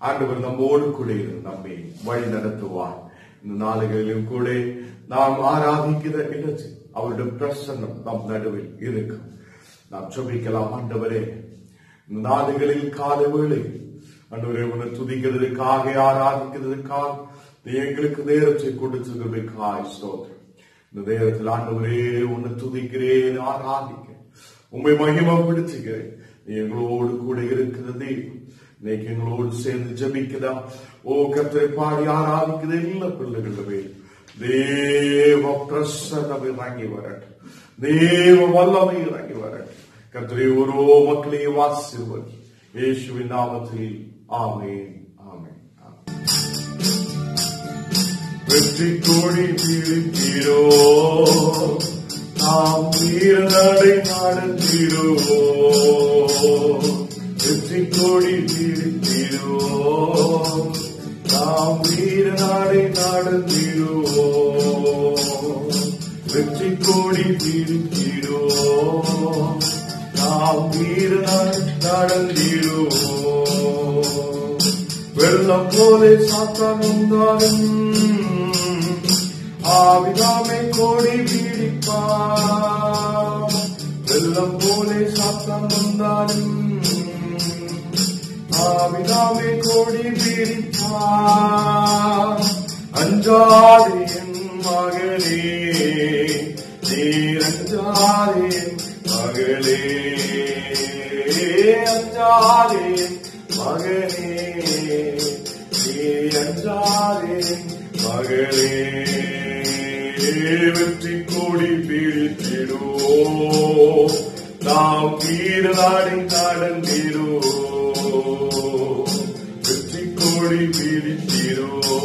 ஆண்டவர் நம்மோடு கூட இருந்து நம்மை வழி நடத்துவார் இந்த நாளுகளிலும் கூட நாம் ஆராதிக்கிற இடத்தில் அவருடைய பிரசன்னம் நம் நடுவில் இருக்கும் நாம் ஜெபிக்கலாம் ஆண்டவரே இந்த நாடுகளில் கால வேளை ஆண்டவரே உன்னை துதிக்கிறதுக்காக ஆராதிக்கிறதுக்காக நீ எங்களுக்கு நேரத்தை கொடுத்ததுக்காய் ஸ்தோத்திரம் இந்த நேரத்தில் ஆண்டவரே உன்னை துதிக்கிறேன் ஆராதிக்கிறேன் உண்மை மகிமைப்படுத்துகிறேன் நீ எங்களோடு கூட இருக்கிறது இன்னைக்கு எங்களோடு சேர்ந்து ஜபிக்கலாம் ஓ கத்திரை பாடி ஆராதிக்கிற எல்லா பிள்ளைகளுமே தேவ பிரசன்னம் இறங்கி வரட்டும் தேவ வல்லமை இறங்கி வரட்டும் கத்திரை ஒரு மக்களையும் ஆசீர்வதி இயேசுவின் நாமத்தில் ஆமென் ஆமென் ஆமென் வெற்றி கோடி பிடிக்கிறோ நாம் வீரநடை நடந்திடுவோ வெற்றி கோடி பிடிக்கிறோ நாம் வீரநாடை நடந்திடுவோ வெற்றி கோடி பிடிக்கிறோ நாம் வீரநாடு நடந்திடுவோ வெள்ளம் போலே சாத்தான் வந்தாலும் ஆவிதாமை கோடி பீடிப்பா வெள்ளம் போலே சாத்தான் வந்தாலும் ஆவிதாமை கோடி பீடிப்பா அஞ்சாதே என் மகளே நீர் அஞ்சாதே என் மகளே அஞ்சாதே என் மகனே நீ அஞ்சாதே மகளே வெற்றி கோடி பீடித்திடுவோ நாம் வீரநாடி நடந்திடோ வெற்றி கோடி பீடித்திடுவோ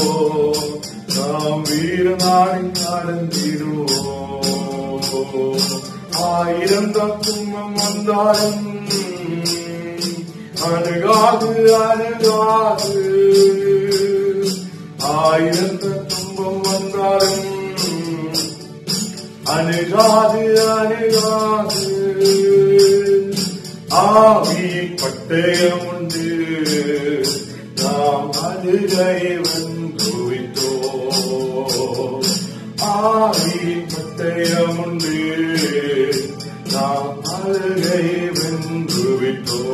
நாம் வீரநாடி நடந்திடுவோ ஆயிரம் தத்துவம் வந்தாலும் அணுகாது அணுகாது ஆயிரத்த துன்பம் வந்தாலும் அணுகாது அணுகாது ஆவி பட்டயம் உண்டு நாம் அணுகை வந்துவிட்டோ ஆவி பட்டயம் உண்டு நாம் அழுகை வென்று விட்டோ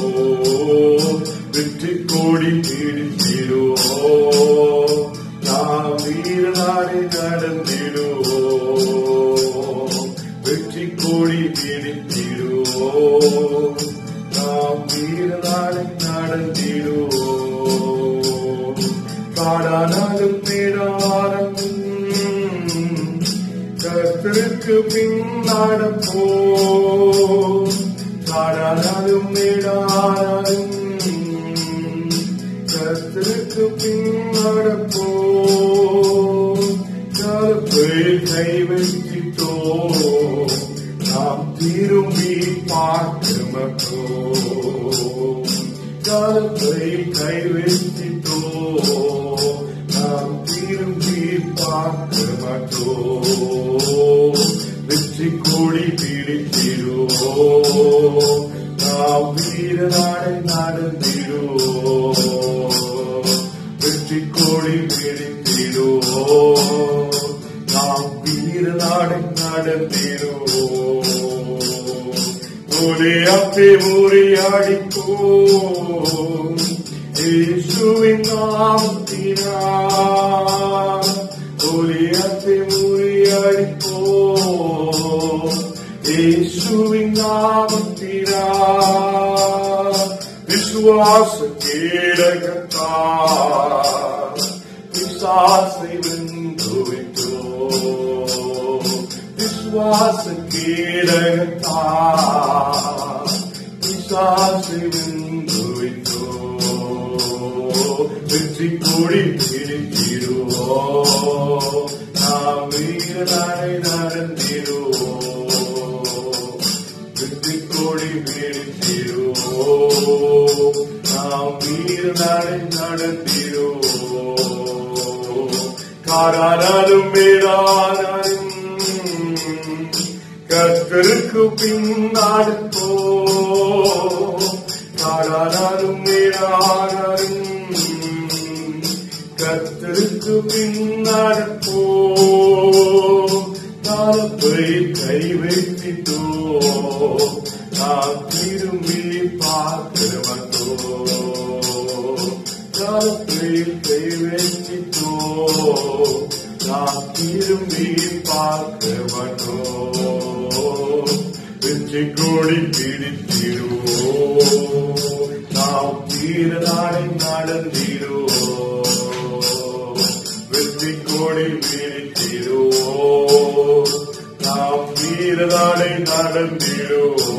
வெற்றி கோடி பிடித்திடுவோ நாம் வீரநாடி நடந்திடுவோ வெற்றி கோடி பிடித்திடுவோ நாம் வீரநாடி நடந்திடுவோ காடானாலும் மேடானாலும் கர்த்தருக்கு பின்னாடப்போ காடானாலும் மேடானாலும் கர்த்தருக்கு பின்னாடப்போ கருப்பை கை வைத்திட்டோ நாம் திரும்பி பார்க்க மாட்டோம் கருப்பை கை வைத்திட்டோ நாம் திரும்பி பார்க்க மாட்டோம் வெற்றி கோடி பிடித்திடுவோ நாம் வீரநாடை நடந்திடுவோ வெற்றி கோடி பிடித்திடுவோ நாம் வீரநாடை நடந்திடுவோ ஒரே அப்பே முறியாடிப்போ യേശുവിൻ നാമത്തിനാൽ ഒലിയത്തെ മുറിയടിപ്പോ യേശുവിൻ നാമത്തിനാൽ വിശ്വാസ കീഴകത്താ വിശ്വാസை வென்றுவிட்டோ விசுவாச கீழகத்தா விசுவாசை வென்றுவிட்டோ வெற்றி கொடி பிடித்திடுவோ நாம் வீரனாய் நடந்திடுவோ வெற்றி கொடி பிடித்திடுவோ நாம் வீரனாய் நடந்திடுவோ காரானாலும் மேடானாலும் கர்த்தருக்கு பின்னாடுப்போ காடானாலும் மேலானாலும் கத்தருக்கு பின்னடப்போ காலத்தை கை வைத்திட்டோ நான் திரும்பி பார்க்கிறவத்தோ காலத்தை கை வைத்திட்டோ நான் திரும்பி பார்க்கிறவனோ வெற்றி கோடி பிடித்திடுவோ நாம் தீரநாடை நடந்திடுவோ வெற்றி கோடி பிடித்திடுவோ நாம் தீரநாடை நடந்திடுவோ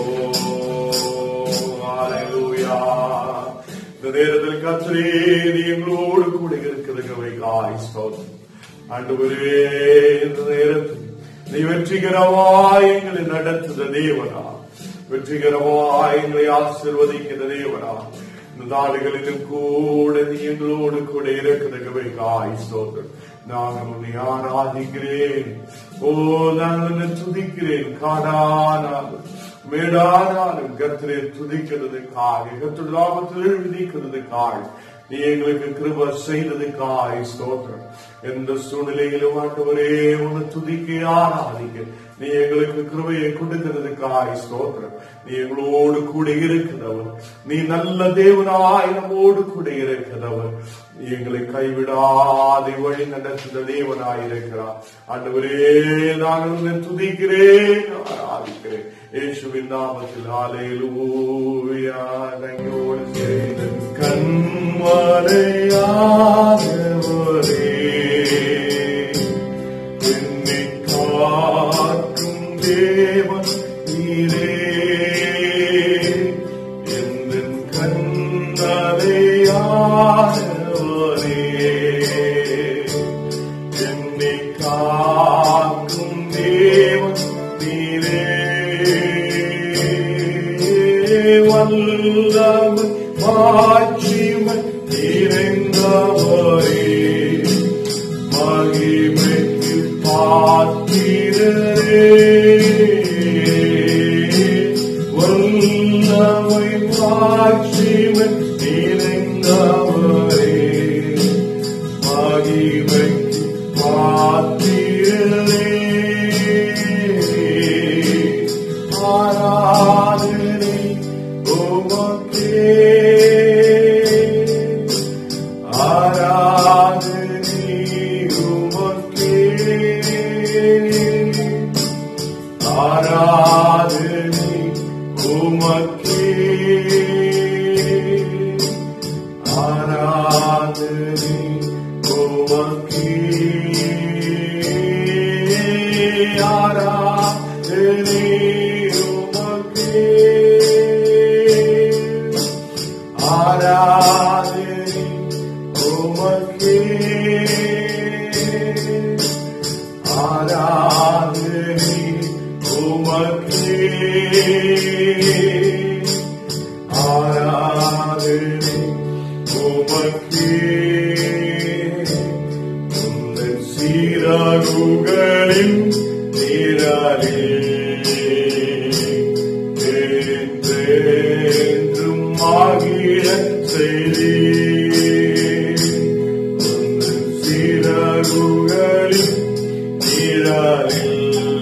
Hallelujah. இந்த நேரத்தில் கத்திரே நீ எங்களோடு கூட இருக்கிறதுக்கு காய் ஸ்தோத்திரம் ஆண்டவரே இந்த நேரத்தில் நீ வெற்றிகரமாய் எங்களை நடத்துத தேவனா வெற்றிகரமாய் எங்களை ஆசிர்வதிக்கிற தேவனா இந்த நாடுகளிலும் கூட நீ எங்களோடு கூட இருக்கிறதுக்கு காய் ஸ்தோத்திரம் நான் உன்னை ஆராதிக்கிறேன் ஓ நான் உன்னை துதிக்கிறேன் காடானாலும் மேடானாலும் கத்திரை துதிக்கிறதுக்காக கத்துடைய நாமத்தில் எழுதிக்கிறதுக்காக நீ எங்களுக்கு கிருப செய்ததுக்காய் ஸ்தோத்திரம் எந்த சூழ்நிலையிலும் ஆண்டவரே உன்னை துதிக்க ஆராதிக்க நீ எங்களுக்கு கிருபையை கொடுக்கிறதுக்காய் ஸ்தோத்திரம் நீ எங்களோடு கூட இருக்கிறவர் நீ நல்ல தேவனாய் நம்மோடு கூட இருக்கிறவர் நீ எங்களை கைவிடாதை வழி நடத்துகிற தேவனாய் இருக்கிறார் ஆண்டவரே நான் உன்னை துதிக்கிறேன் ஆராதிக்கிறேன் இயேசுவின் நாமத்தில் ஆலையிலூயா நங்கியோடு சேர்ந்து கண்மலையாகவரே என்னை காக்கும் தேவன் நீரே எந்த கண்மலையாகவரே என்னை காக்கும் தேவன் நீரே வல்லமை மாட்சிமை நிறைந்தவரே மகிமைக்கு பாத்திரரே வல்லமை மாட்சிமை நிறைந்தவரே மகிமைக்கு பாத்திரரே ஆராதனை உமக்கே ஆராதனை உமக்கே ஆராதனை உமக்கே ஆராதனை உமக்கே ஆராதனை உமக்கே ஆராதனை உமக்கே ஆராதனை உமக்கே ஆராதனை உமக்கே உந்தன் சீரருகளின் நீராலே என்றென்றும் ஆகிட செய்தி உந்தன் சீரருகளின் நீராலே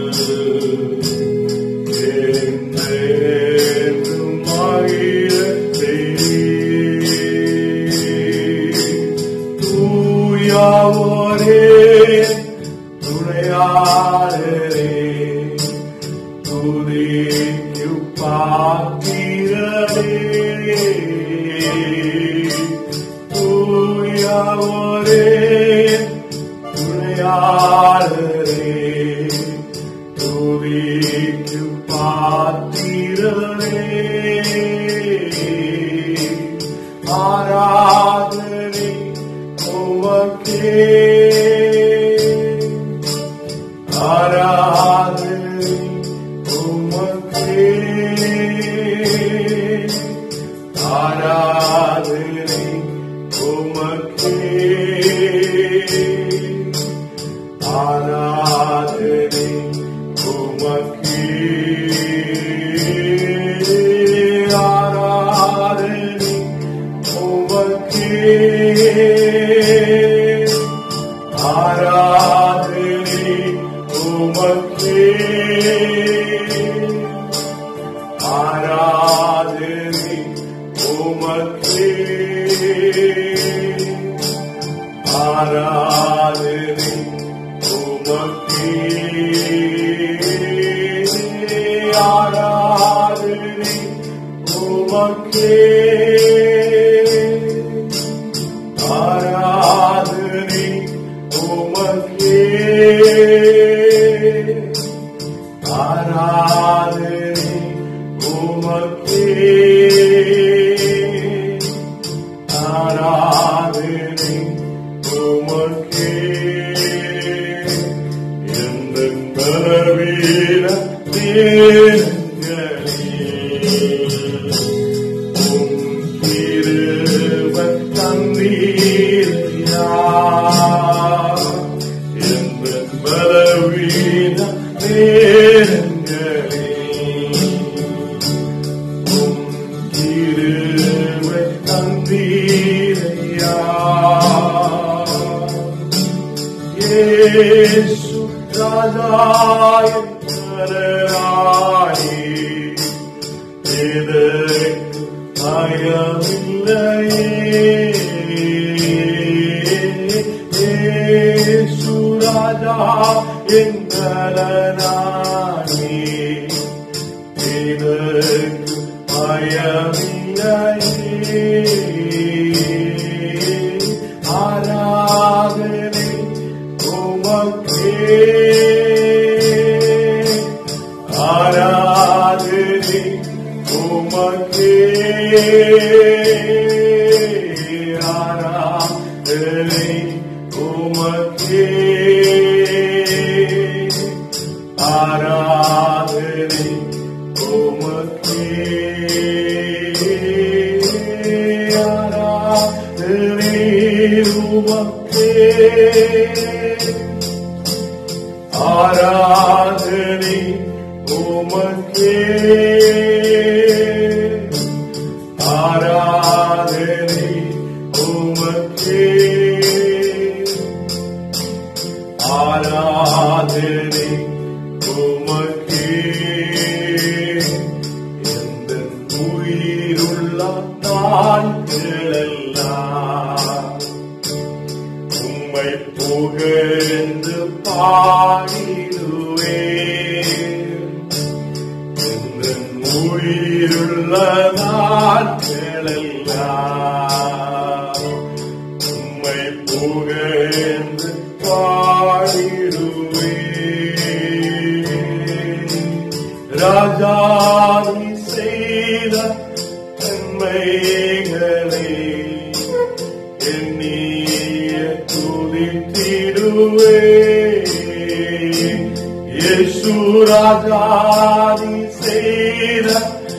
என்றென்றும் ஆகிட செய்தி தூயாவோரே துணையாளரே துதிக்கு பாத்திரரே தூயாவோரே துணையாளரே துதிக்கு பாத்திரரே ஆராதனை உமக்கே ஆராதனை உமக்கே ஆராதனை உமக்கே ஆராதனை உமக்கே ஆராதனை ஆராதனை உமக்கே ஆராதனை உமக்கே ஆராதனை உமக்கே ஆராதனை உமக்கே ஆராதனை உமக்கே ஆராதனை உமக்கே ஆராதனை உமக்கே எந்த பலவீன தேர்ந்தலே உம் கிருபை தந்தீரையா. எந்த பலவீன நேரங்களே உம் கிருபை தந்தீரையா. இயேசு ராஜாய கரராயே இதற்கு பயமில்லையே சுராஜா எங்களனானே இதற்கு பயமில்லையே ஆராதனை உமக்கே ஆராதனை உமக்கே ஆராதனை உமக்கே ஆராதனை உமக்கே ஆராதனை உமக்கே ஆராதனை உமக்கே ஆராதனை உமக்கே ஆராதனை உமக்கே எந்த உயிருள்ள நாட்களெல்லாம் உம்மை புகழ்ந்து பாடிடுவே எந்தன் உயிருள்ள நாட்களெல்லாம் உம்மை புகழ்ந்து பாடிடுவே ராஜாவி செய்த நன்மைகளை எண்ணிய துதித்திடுவே இயேசு ராஜாதி செய்த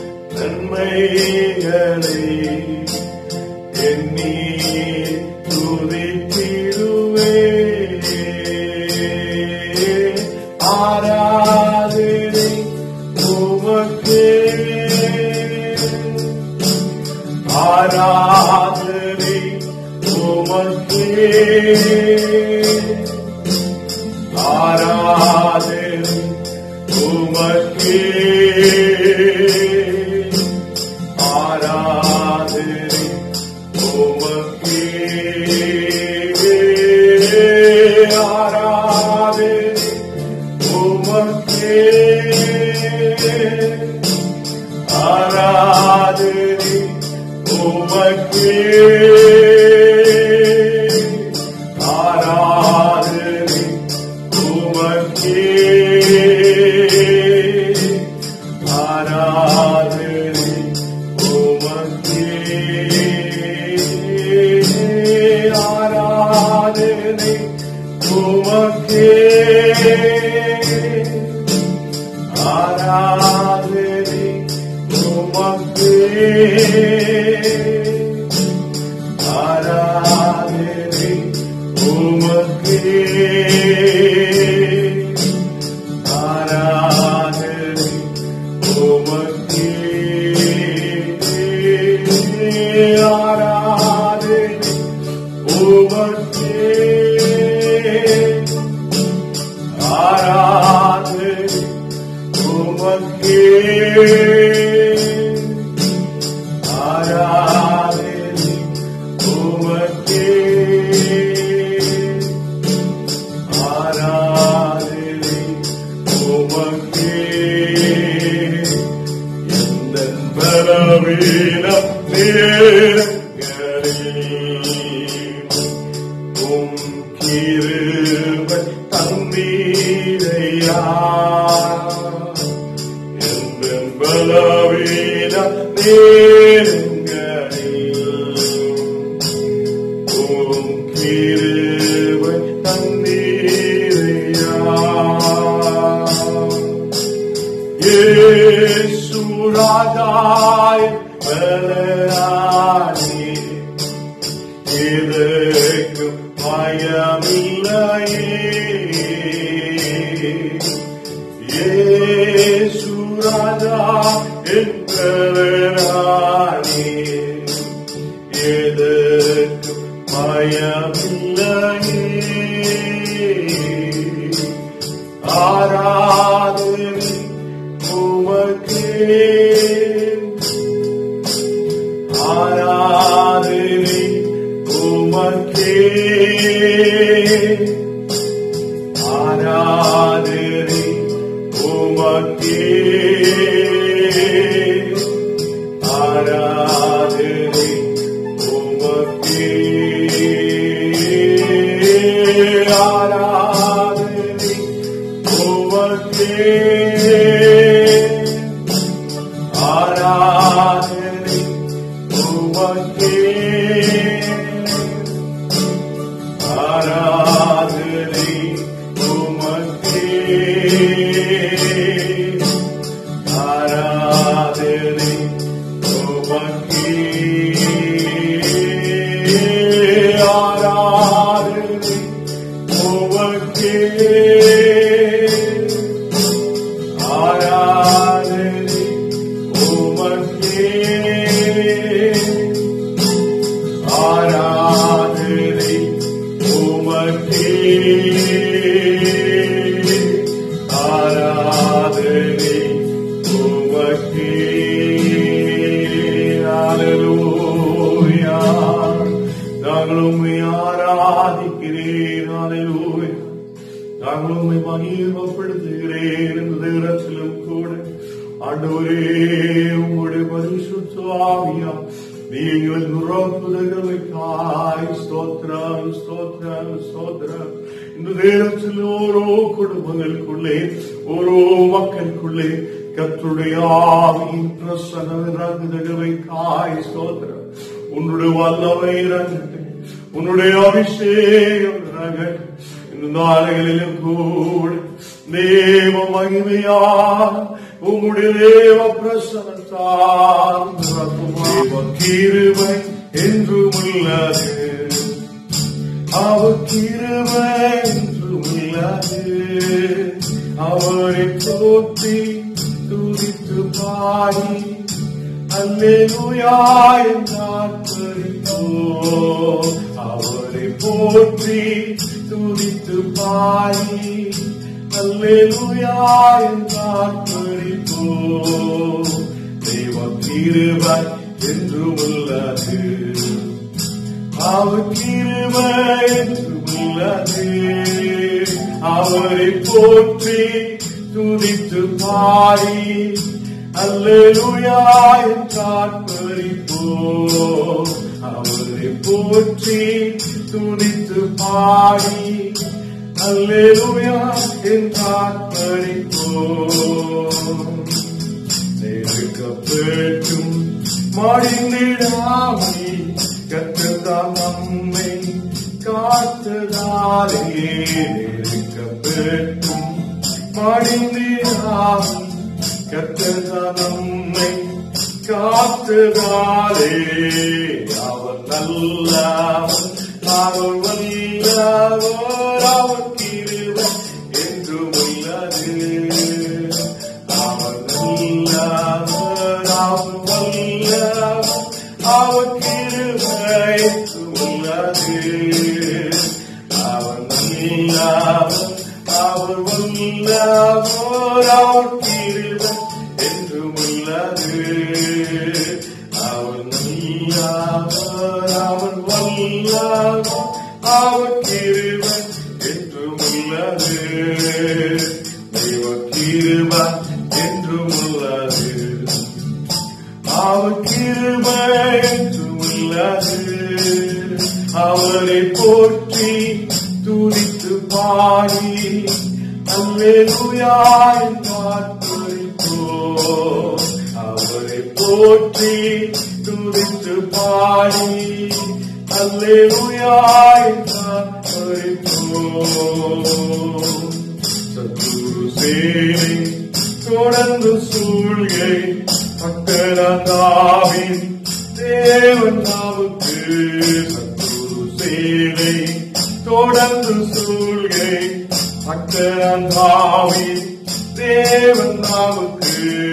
நன்மைகளை எண்ணி துதித்திடுவே ஆராதனை உமக்கே ஆராதனை உமக்கே ஆராதனை உமக்கே ஆராதனை உமக்கே ஆராதனை உமக்கே ஆராதனை உமக்கே ஆராதனை உமக்கே ஆராதனை உமக்கே ஆராதனை உமக்கே ஆராதனை உமக்கே ஆராதனை உமக்கே ஆராதனை உமக்கே ஆராதனை உமக்கே உம் கிருபை தந்தீரையா எந்தன் பலவீன நேரங்களில் உம் கிருபை தந்தீரையா இயேசுராஜாய் பலரானே இதற்கு பயமில்லையே இயேசுராஜா என்பவரானே இதற்கு பயமில்லையே ஆராதனை உமக்கே ஆராதனை உமக்கே ஆராதனை உமக்கே ஆராதனை உமக்கே ஆராதனை உமக்கே ஆராதனை உமக்கே ஆராதனை உமக்கே ஆராதனை உமக்கே ஆராதனை உமக்கே ஆராதனை உமக்கே ஆராதனை உமக்கே ஆராதனை உமக்கே ஹalleluya நாங்கள் உம்மை ஆராதிக்கிறேன் ஹalleluya நாங்கள் உம்மை மகிமைப்படுத்துகிறேன் இந்த நேரத்திலும் கூட ஆண்டவரே உம்முடைய பரிசுத்தாவியா நீங்கள் நிரப்புதலுக்காய் ஸ்தோத்திரம் ஸ்தோத்திரம் ஸ்தோத்திரம் இந்த நேரத்தில் ஓரோ குடும்பங்களுக்குள்ளே ஓரோ மக்களுக்குள்ளே கத்துடைய ஆவியின் பிரசனம் இறங்குதலுக்காய் ஸ்தோத்திரம் உன்னுடைய வல்லமை இறங்கட்டும் உன்னுடைய அபிஷேகம் இறங்கட்டும் இந்த நாளைகளிலும் கூட தேவ மகிமையா உம்முடைய தேவ பிரசனத்தால் தேவ கிருபை என்றும் உள்ளது அவர் கிருபை என்றும் உள்ளது அவரை போற்றி துதித்து பாடி அல்லேலூயா என்றார் பரிதோ அவரை போற்றி துதித்து பாடி அல்லேலூயா என்றார் பரிதோ தெய்வ கிருபை என்றும் உள்ளது அவர் கிருபை என்றும் உள்ளது அவரை போற்றி துதித்து பாடி அல்லேலூயா என்றார் பரிப்போ அவரை போற்றி துதித்து பாடி அல்லேலூயா என்றார் பரிப்போ நெருக்கப்பட்டும் மடிந்திடாமை கத்ததாம் நம்மை காத்ததாலே நெருக்கப்பட்டும் மடிந்திடாமை கத்ததாம் நம்மை காத்ததாலே அவர் நல்லவர் அவர் வல்லவர் அவர் கிருபை என்றும் உள்ளது அவர் நல்லவர் அவர் வல்லவர் அவர் கிருபை என்றும் உள்ளது அவர் நல்லவர் அவர் வல்லவர் அவர் கிருபை என்றும் உள்ளது அவர் நல்லவர் அவர் வல்லவர் அவர் கிருபை என்றும் உள்ளது தெய்வ கிருபை என்றும் உள்ளது அவர் கிருபை என்றும் உள்ளது அவரை போற்றி துதித்து பாடி அல்லேலூயா என்றார்ப்பரிப்போ அவரை போற்றி துதித்து பாடி அல்லேலூயா என்றார்ப்பரிப்போ சத்துரு சேனை தொடர்ந்து சூழ்கை மக்களாவின் தேவன் நாவுக்கு சத்துரு சேனை தொடர்ந்து சூழ்கை மக்களாவின் தேவன் நாவுக்கு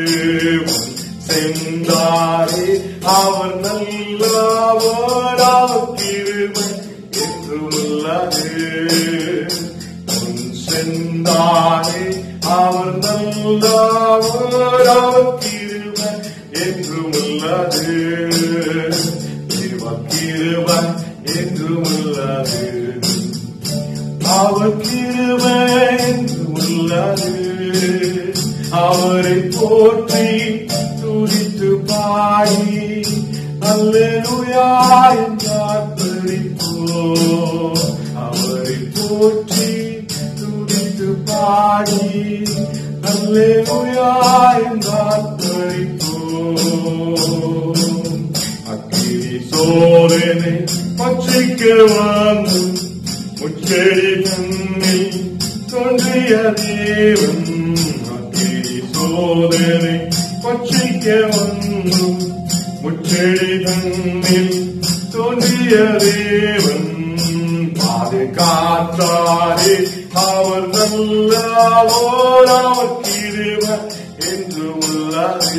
சென்றாரே அவர் நல்லவர் அவர் கிருபை என்று உள்ளது உன் சென்றாரே அவர் நல்லவர் அவர் கிருபை என்றும் உள்ளது தேவ கிருபை என்றும் உள்ளது அவர் கிருபை என்றும் உள்ளது அவரை போற்றி துதித்து பாடி அல்லேலூயா என்றார் பறிப்போ அவரை போற்றி துதித்து பாடி அல்லேலூயா என்றார் பறிப்போ அக்கினி சோதனை பச்சைக்க வந்து முச்செடி தன்னில் தோன்றிய தேவன் அக்கினி சோதனை பச்சைக்க வந்து முச்செடி தன்னில் தோன்றிய தேவன் பாதுகாத்தாரே அவர் நல்லவோர் அவர் கிருபை என்று உள்ளது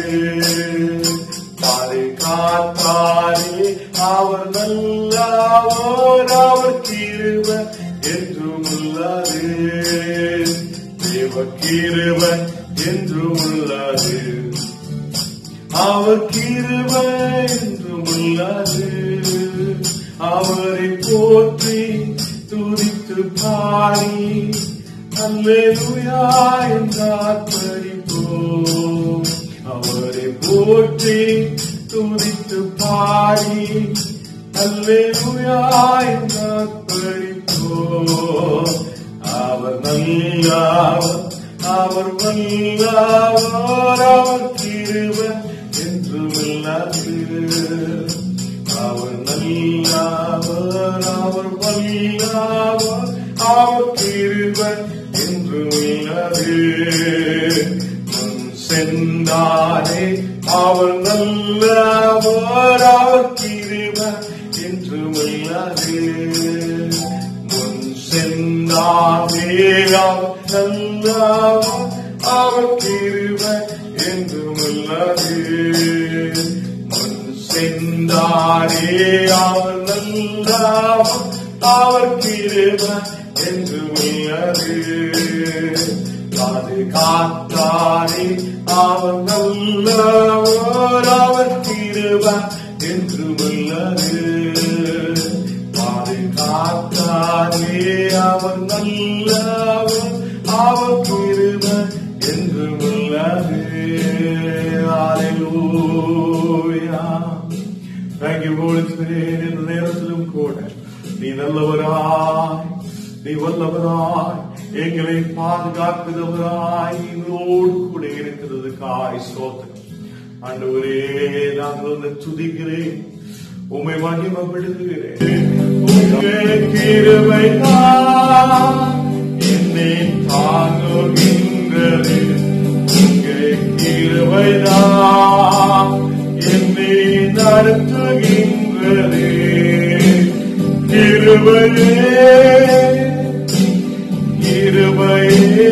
பாதுகாத்தாரே அவர் நல்லவோர் அவர் கிருபை என்று உள்ளது தேவ கிருபை என்று உள்ளது அவர் கிருபை என்றும் உள்ளது அவரை போற்றி துதித்து பாடி அல்லேலூயா என்றார் படிப்போம் அவரை போற்றி துதித்து பாடி அல்லேலூயா என்றார் படிப்போம் அவர் நல்லவர் அவர் வல்லவர் அவர் கிருபை என்று உள்ளது அவர் நல்லவர் அவர் வல்லவர் அவர் கிருபை என்று உள்ளது முன் சென்றாரே அவர் நல்லவர் அவர் கிருபை என்று உள்ளது முன் சென்றாரே அவர் நல்லவர் அவர் கிருபை என்று உள்ளது முன் சென்றாரே அவர் நல்லவர் அவர் கிருபை என்று உள்ளது பாதுகாத்தாரே அவர் நல்லவர் அவர் கிருபை என்று உள்ளது பாதுகாத்தாரே அவர் நல்லவர் அவர் கிருபை என்று உள்ளது Hallelujah. Thank you, Holy Spirit, இந்த நேரத்திலும் கூட நீ நல்லவராய் நீ வல்லவராய் எங்களை பாதுகாக்கிறவராய் எங்களோடு கூட இருக்கிறது காய் சோத்திரம் ஆண்டவரே நாங்கள் உன்னை துதிக்கிறேன் உம்மை மகிமைப்படுத்துகிறேன் உங்கள் கிருபைதான் என்னை தாங்குகின்றது உங்கள் கிருபைதான் என்னை நடத்துகின்றது கிருபையே கிருபையே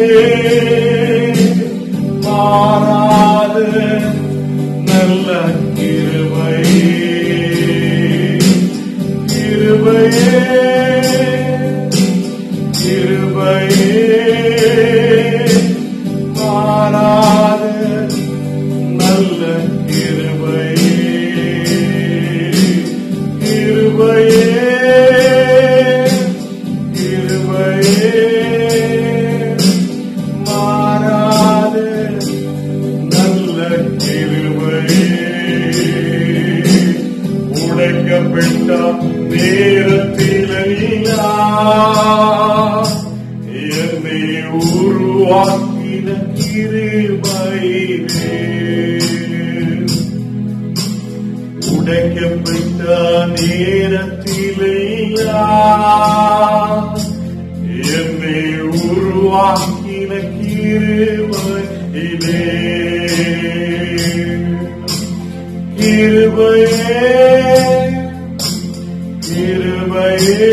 மாறாத நல்ல கிருபையே கிருபையே கிருபையே மாறாத நல்ல கிருபையே கிருபையே கிருபையே மாறாத நல்ல கிருபையே உருவாக்கின கிருபையே உடைக்கப்பட்ட நேரத்திலெல்லாம் என்னை உருவாக்கின கிருபையிலே கிருபையே கிருபையே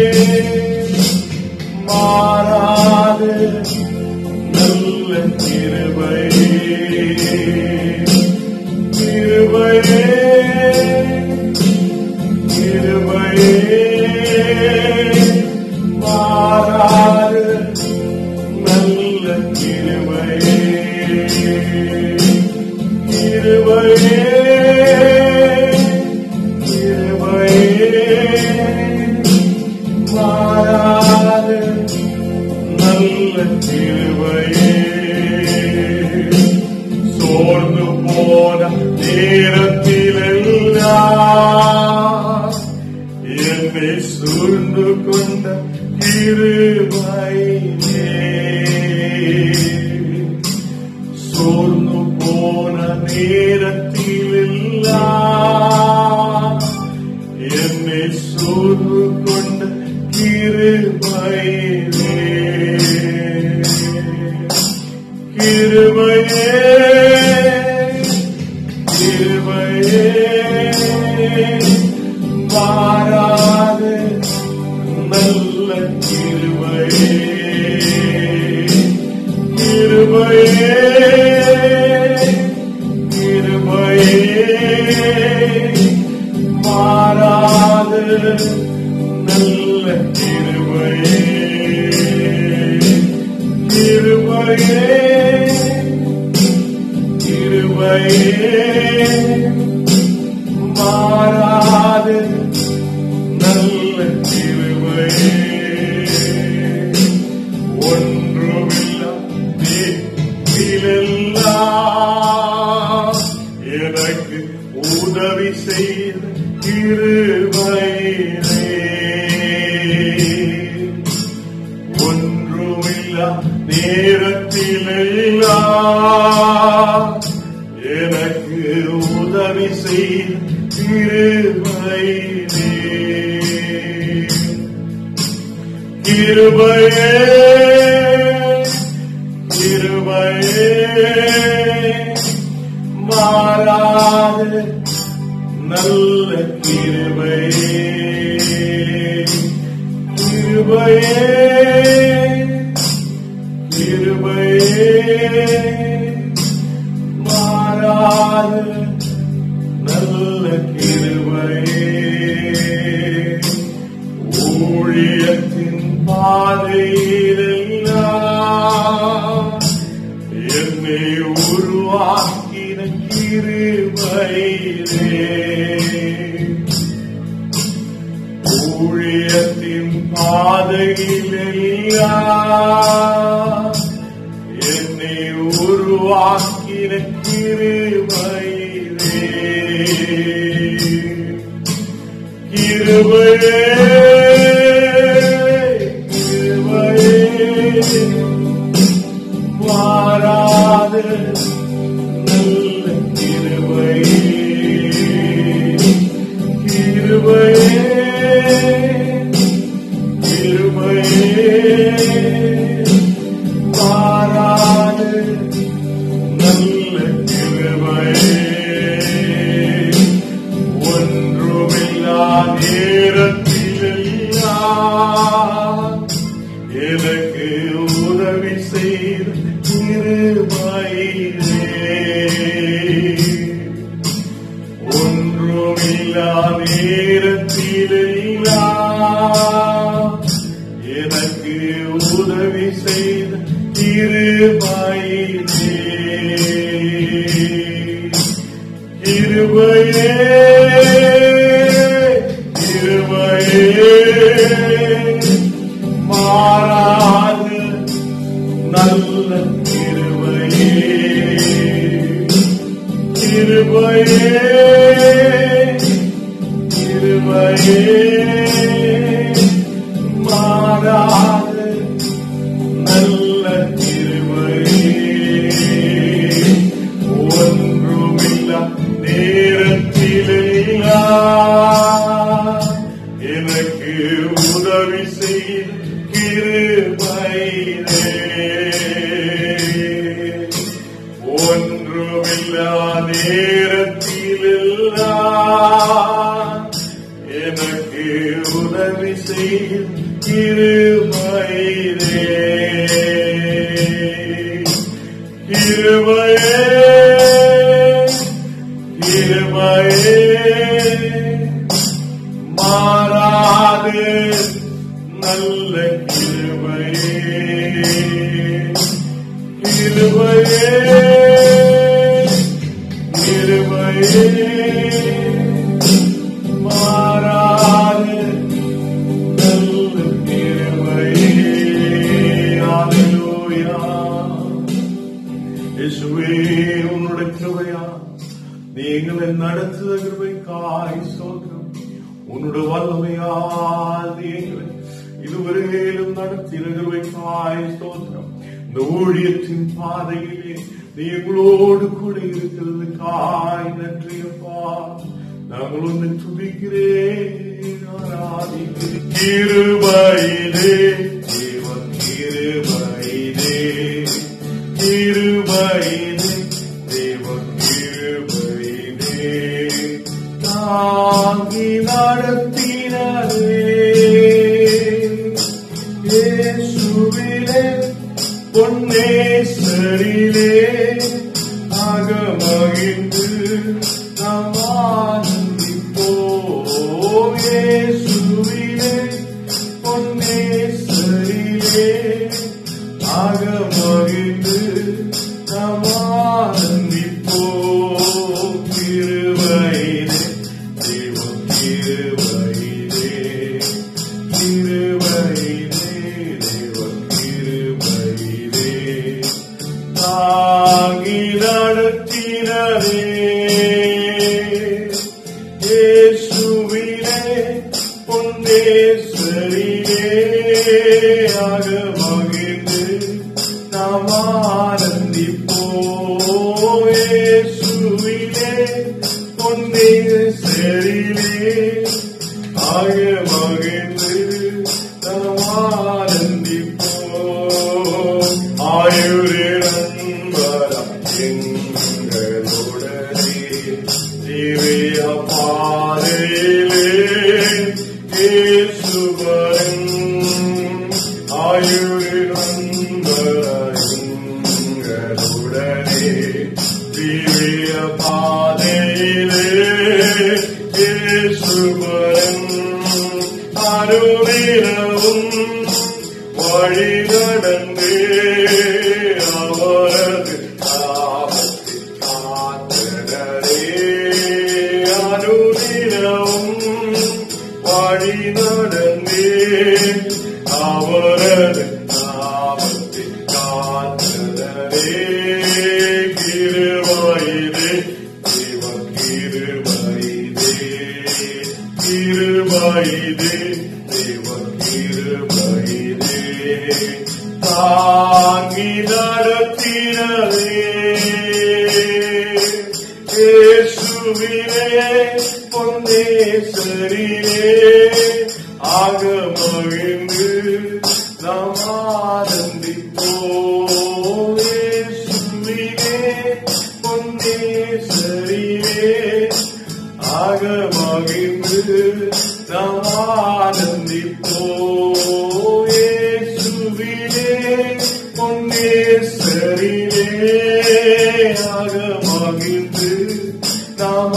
மாறாத நல்ல கிருபையே கிருபையே கிருபையே மாறாத நல்ல கிருபையே கிருபையே கிருபையே மாறாத நல்ல கிருபையே சோர்ந்து போன நேரத்திலெல்லாம் என்னை சூழ்ந்து கொண்ட கிருபையே சோர்ந்து போன நேரத்திலெல்லாம் என்னை சூழ்ந்து கொண்ட கிருபையே கிருபையே கிருபையே மாறாத நல்ல கிருபையே கிருபையே கிருபையே மாறாத நல்ல கிருபையே கிருபையே கிருபையே மாறாத நல்ல கிருபையே ஒன்றுமில்லா வீட்டிலெல்லாம் எனக்கு உதவி செய்த கிருபையே ஒன்றுமில்லா நேரத்திலெல்லாம் எனக்கு உதவி செய்த கிருபையே கிருபையே கிருபையே மாறாத நல்ல கிருபையே கிருபையே கிருபையே மாறாத நல்ல கிருபையே ஊழியத்தின் பாதையிலெல்லாம் என்னை உருவாக்கின கிருபையிலே ஊழியத்தின் பாதையிலெல்லாம் என்னை உருவாக்கின கிருபையிலே கிருபையே கிருபையே மாறாத நல்ல கிருபையே கிருபையே கிருபையே மாறாத நல்ல கிருபையே ஒன்றுமில்லா நேரத்திலெல்லாம் எனக்கு உதவி செய்த கிருபையிலே ஒன்றுமில்லா நேரத்திலெல்லாம் எனக்கு உதவி செய்த கிருபையிலே கிருபையே கிருபையே மாறாத நல்ல கிருபையே கிருபையே கிருபையே மாறாத நல்ல நல்ல கிருபையே ஒன்றுமில்லா நேரத்திலெல்லாம் எனக்கு உதவி செய்த கிருபையே ஒன்றுமில்லா நேரத்திலெல்லாம் எனக்கு உதவி செய்யும் கிருபையே கிருபையே கிருபையே மாறாது நல்ல கிருபையே கிருபையே கிருபையே மாறாது நல்ல கிருபையே ஹalleluya இயேசுவே உன்னுடைய கிருபையா நீ எங்களை நடத்துத கிருபைக்காய் ஸ்தோத்திரம் உன்னுடைய வல்லமையால் நீ எங்களை இதுவரையிலும் நடத்தின கிருபைக்காய் ஸ்தோத்திரம் இந்த ஊழியத்தின் பாதையிலே நீ எங்களோடு கூட இருக்கிறது காய் நன்றியப்பா நாங்கள் உன்னை துதிக்கிறேன் ஆராதிக்கிறேன் கிருபையிலே தேவன் கிருபையிலே கிருபையிலே தேவன் கிருபையிலே தாங்கி நடத்தினரே இயேசுவிலே பொன்னேசரிலே அகமகிழ்ந்து நாம் ஆனந்திப்போம். இயேசுவிலே பொன்னேசரிலே அகமகிழ்ந்து நாம் ஆனந்திப்போம். கிருபையிலே தேவன் கிருபையிலே கிருபையிலே தேவன் கிருபையிலே தாங்கி நடத்தினரே இயேசுவிலே பொன்னேசரிலே ஆக மகிழ்ந்து நாம் ஆனந்திப்போம் இயேசுவிலே பொன்னேசரிலே ஆக மகிழ்ந்து நாம் ஆனந்திப்போம் ஆயுரிழந்தரம் எங்களுடனே திவ்ய பாதையிலே இயேசுவரன் ஆயுரிழந்தரம் எங்களுடனே திவ்ய பாதையிலே இயேசுவரன் அருளினவும் வழி நடந்தே அவரது நாமத்தில் காத்தனரே அருளினவும் வழி நடந்தே அவரது நாமத்தில் காத்தனரே கிருபையிலே தேவன் கிருபையிலே கிருபையிலே தேவன் கிருபையிலே தாங்கி நடத்தினரே இயேசுவிலே பொன்னேசரிலே ஆக மகிழ்ந்து நாம் ஆனந்திப்போம் இயேசுவிலே பொன்னேசரிலே ஆக மகிழ்ந்து நாம் ஆனந்திப்போம் இயேசுவிலே பொன்னேசரிலே ஆக மகிழ்ந்து நாம்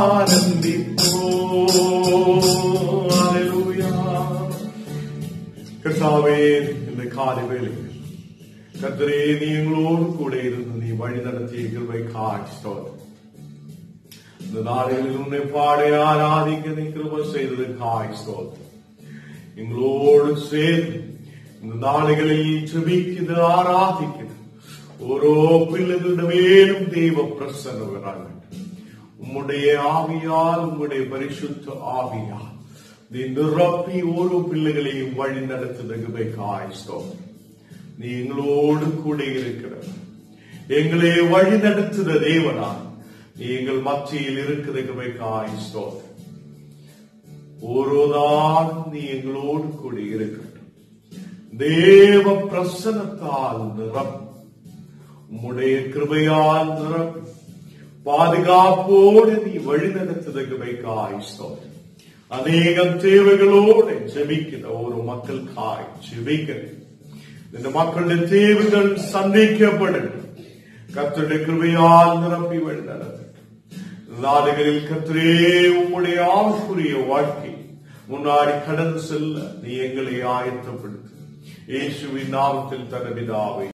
ஆனந்திப்போம் அல்லேலூயா கர்த்தாவே இந்த காலை வேளையில் கர்த்தரே நீ எங்களோடு கூட இருந்து நீ வழி நடத்திய கிருபை காட்சி ஸ்தோத்திரம். இந்த நாளில் உன்னை பாட ஆராதிக்க நீ கிருபை செய்தது காய் ஸ்தோத்திரம் எங்களோடு சேர்ந்து இந்த நாடுகளில் செபிக்குது ஆராதிக்குது ஓரோ பிள்ளைகளிட மேலும் தெய்வ பிரசன்னம் வராங்க உம்முடைய ஆவியால் உம்முடைய பரிசுத்த ஆவியால் நீ நிரப்பி ஓரோ பிள்ளைகளையும் வழி நடத்துதகுவை காய் ஸ்தோத்திரம் நீ எங்களோடு கூட இருக்கிற எங்களை வழி நடத்துத தேவனா நீ எங்கள் மத்தியில் இருக்கிறதுக்காய் ஸ்தோத்திரம் ஓரோதாலும் நீ எங்களோடு கூட இருக்கட்டும் தேவ பிரசனத்தால் நிரப்பும் உம்முடைய கிருபையால் நிரப்பி பாதுகாப்போடு நீ வழி நடத்துதற்காய் ஸ்தோத்திரம் அநேகம் தேவைகளோடு ஜெபிக்கிற ஒரு மக்களுக்காய் ஜெபிக்கிறேன் இந்த மக்களுடைய தேவைகள் சந்திக்கப்படட்டும் கர்த்தருடைய கிருபையால் நிரப்பி வழி நடத்தட்டும் நாடுகளில் கர்த்தரே உம்முடைய ஆவிக்குரிய வாழ்க்கை முன்னாடி கடந்து செல்ல நீ எங்களை ஆயத்தப்படுத்து இயேசுவின் நாமத்தில் தனவிதாவை